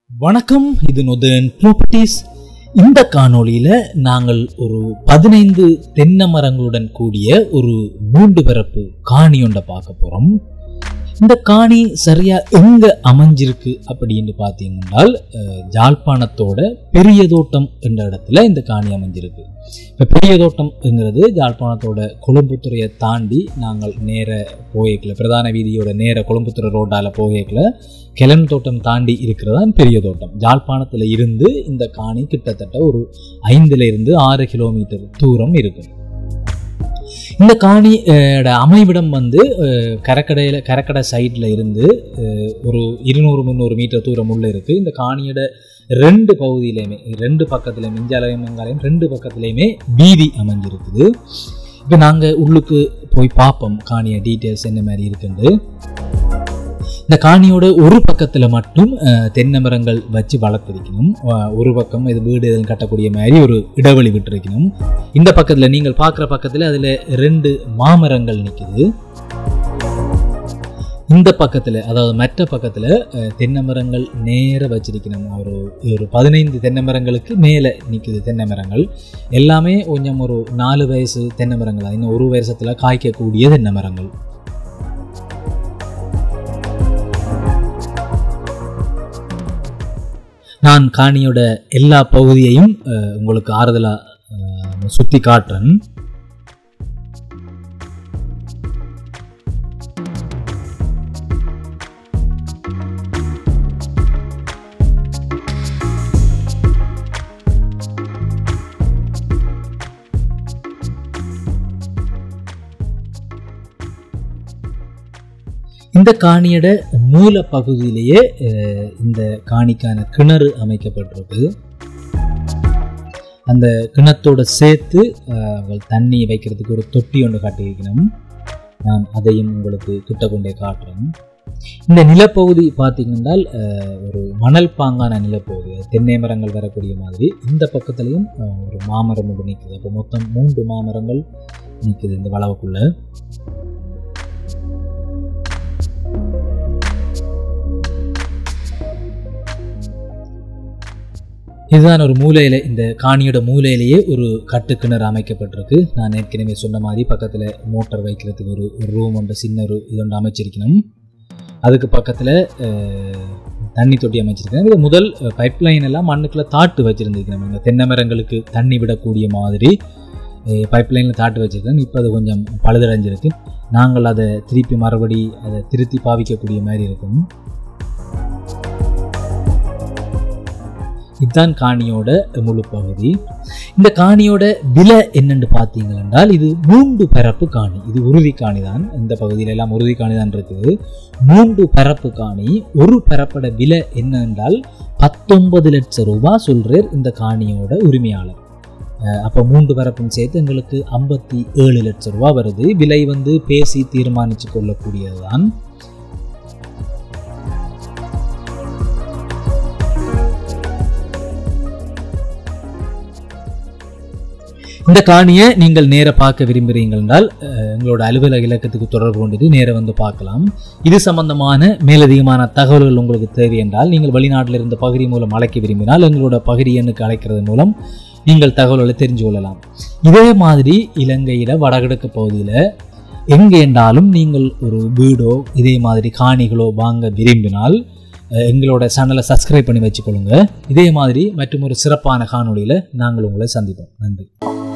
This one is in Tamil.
வணக்கம் இது நொதன் ப்ராப்பர்ட்டிஸ் இந்த காணொளியில நாங்கள் ஒரு பதினைந்து தென்னை மரங்களுடன் கூடிய ஒரு மூன்று பரப்பு காணி ஒன்றை பார்க்க போறோம் இந்த காணி சரியா எங்க அமைஞ்சிருக்கு அப்படின்னு பார்த்தீங்கன்னா அஹ், ஜாழ்ப்பாணத்தோட பெரிய தோட்டம் என்ற இடத்துல இந்த காணி அமைஞ்சிருக்கு இப்போ பெரிய தோட்டம்ங்கிறது ஜாழ்ப்பாணத்தோட கொழும்புத்துறையை தாண்டி நாங்கள் நேர போகல பிரதான வீதியோட நேர கொழும்புத்துறை ரோட்டால போகல கிளன் தோட்டம் தாண்டி இருக்கிறதா பெரிய தோட்டம் ஜாழ்ப்பாணத்தில் இருந்து இந்த காணி கிட்டத்தட்ட ஒரு ஐந்துல இருந்து ஆறு கிலோமீட்டர் தூரம் இருக்கும் இந்த காணி அஹ், ட அமைவிடம் வந்து அஹ், கரக்கடையில் கரக்கடை சைடில் இருந்து அஹ், ஒரு இருநூறு முந்நூறு மீட்டர் தூரம் உள்ள இருக்கு இந்த காணியோட ரெண்டு பகுதியிலையுமே ரெண்டு பக்கத்துலையும் மிஞ்சாலயம் வெங்காலயம் ரெண்டு பக்கத்துலையுமே வீதி அமைஞ்சிருக்குது இப்போ நாங்கள் உள்ளுக்கு போய் பார்ப்போம் காணிய டீட்டெயில்ஸ் என்ன மாதிரி இருக்குன்னு இந்த காணியோட ஒரு பக்கத்தில் மட்டும் அஹ், தென்னை மரங்கள் வச்சு வளர்த்திருக்கணும் அஹ், ஒரு பக்கம் இது வீடு எதுவும் கட்டக்கூடிய மாதிரி ஒரு இடைவெளி விட்டுருக்கணும் இந்த பக்கத்தில் நீங்கள் பார்க்குற பக்கத்தில் அதில் ரெண்டு மாமரங்கள் நிற்குது இந்த பக்கத்தில் அதாவது மற்ற பக்கத்தில் தென்னை மரங்கள் நேர வச்சிருக்கணும் ஒரு ஒரு பதினைந்து தென்னை மரங்களுக்கு மேலே நிற்குது தென்னை மரங்கள் எல்லாமே கொஞ்சம் ஒரு நாலு வயசு தென்னை மரங்கள் தான். இன்னும் ஒரு வருஷத்தில் காய்க்கக்கூடிய தென்னை மரங்கள் நான் காணியோட எல்லா பகுதியையும் அஹ், உங்களுக்கு ஆறுதலாக சுற்றி காட்டுறேன் இந்த காணியோட மூல பகுதியிலேயே அஹ், இந்த காணிக்கான கிணறு அமைக்கப்பட்டிருக்கு அந்த கிணத்தோட சேர்த்து அஹ், அவங்க தண்ணி வைக்கிறதுக்கு ஒரு தொட்டி ஒன்று காட்டி வைக்கணும் நான் அதையும் உங்களுக்கு கிட்ட கொண்டே காட்டுறேன் இந்த நிலப்பகுதி பார்த்தீங்கன்னா அஹ், ஒரு மணல் பாங்கான நிலப்பகுதி அது தென்னை மரங்கள் வரக்கூடிய மாதிரி இந்த பக்கத்துலேயும் அஹ், ஒரு மாமரம் ஒன்று நிற்குது அப்போ மொத்தம் மூன்று மாமரங்கள் நிற்குது இந்த வளவுக்குள்ள இதுதான் ஒரு மூலையில் இந்த காணியோட மூலையிலேயே ஒரு கட்டுக்கிணறு அமைக்கப்பட்டிருக்கு நான் ஏற்கனவே சொன்ன மாதிரி பக்கத்தில் மோட்டார் வைக்கிறதுக்கு ஒரு ஒரு ரூம் ஒன்று சின்ன ஒரு இது ஒன்று அமைச்சிருக்கணும் அதுக்கு பக்கத்தில் தண்ணி தொட்டி அமைச்சிருக்கேன் இது முதல் பைப் லைன் எல்லாம் மண்ணுக்குள்ள தாட்டு வச்சுருந்துருக்கணும் இந்த தென்னை மரங்களுக்கு தண்ணி விடக்கூடிய மாதிரி பைப் லைனில் தாட்டு வச்சுருக்கேன் இப்போ அது கொஞ்சம் பழுதடைஞ்சிருக்கு நாங்கள் அதை திருப்பி மறுபடி அதை திருத்தி பாவிக்கக்கூடிய மாதிரி இருக்கும் இதுதான் காணியோட முழு பகுதி இந்த காணியோட விலை என்னன்னு பார்த்தீங்க என்றால் இது மூன்று பரப்பு காணி இது உறுதி காணி தான் இந்த பகுதியில எல்லாம் உறுதி காணி தான் இருக்குது மூன்று பரப்பு காணி ஒரு பரப்போட விலை என்ன என்றால் பத்தொன்பது லட்சம் ரூபாய் சொல்றார் இந்த காணியோட உரிமையாளர் அஹ் அப்போ மூன்று பரப்பும் சேர்த்து எங்களுக்கு ஐம்பத்தி ஏழு லட்சம் ரூபாய் வருது விலை வந்து பேசி தீர்மானித்து கொள்ளக்கூடியதுதான் இந்த காணியை நீங்கள் நேர பார்க்க விரும்புகிறீர்கள் என்றால் அஹ், எங்களோட அலுவலக இலக்கத்துக்கு தொடர்பு கொண்டுட்டு நேர வந்து பார்க்கலாம் இது சம்பந்தமான மேலதிகமான தகவல்கள் உங்களுக்கு தேவை என்றால் நீங்கள் வெளிநாட்டில் இருந்த பகுதி மூலம் அழைக்க விரும்பினால் எங்களோட பகுதி எண்ணுக்கு அழைக்கிறது மூலம் நீங்கள் தகவல்களை தெரிஞ்சு கொள்ளலாம் இதே மாதிரி இலங்கையில வடகிழக்கு பகுதியில் எங்கே என்றாலும் நீங்கள் ஒரு வீடோ இதே மாதிரி காணிகளோ வாங்க விரும்பினால் அஹ், எங்களோட சேனலை சப்ஸ்கிரைப் பண்ணி வச்சுக்கொள்ளுங்க இதே மாதிரி மற்றும் ஒரு சிறப்பான காணொளியில் நாங்கள் உங்களை சந்திப்போம் நன்றி